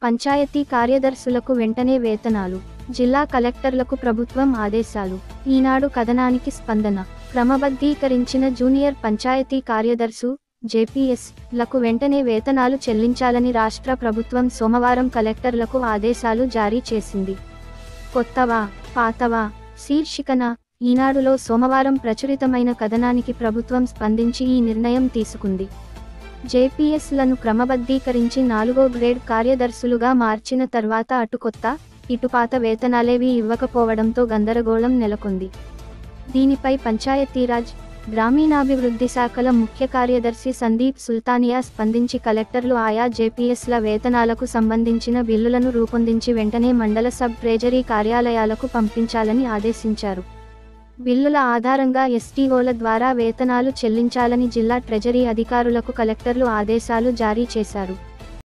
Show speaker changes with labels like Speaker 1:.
Speaker 1: పంచాయతీ కార్యదర్శులకు వెంటనే వేతనాలు జిల్లా కలెక్టర్లకు ప్రభుత్వం ఆదేశాలు ఈనాడు కథనానికి స్పందన క్రమబద్ధీకరించిన జూనియర్ పంచాయతీ కార్యదర్శు జేపీఎస్ లకు వెంటనే వేతనాలు చెల్లించాలని రాష్ట్ర ప్రభుత్వం సోమవారం కలెక్టర్లకు ఆదేశాలు జారీ చేసింది కొత్తవా పాతవా శీర్షికన ఈనాడులో సోమవారం ప్రచురితమైన కథనానికి ప్రభుత్వం స్పందించి ఈ నిర్ణయం తీసుకుంది జేపీఎస్లను క్రమబద్ధీకరించి నాలుగో గ్రేడ్ కార్యదర్శులుగా మార్చిన తర్వాత అటు కొత్త ఇటు పాత వేతనాలేవి ఇవ్వకపోవడంతో గందరగోళం నెలకొంది దీనిపై పంచాయతీరాజ్ గ్రామీణాభివృద్ధి శాఖల ముఖ్య కార్యదర్శి సందీప్ సుల్తానియా స్పందించి కలెక్టర్లు ఆయా జేపీఎస్ల వేతనాలకు సంబంధించిన బిల్లులను రూపొందించి వెంటనే మండల సబ్ ట్రెజరీ కార్యాలయాలకు పంపించాలని ఆదేశించారు బిల్లుల ఆధారంగా ఎస్టీఓల ద్వారా వేతనాలు చెల్లించాలని జిల్లా ట్రెజరీ అధికారులకు కలెక్టర్లు ఆదేశాలు జారీ చేశారు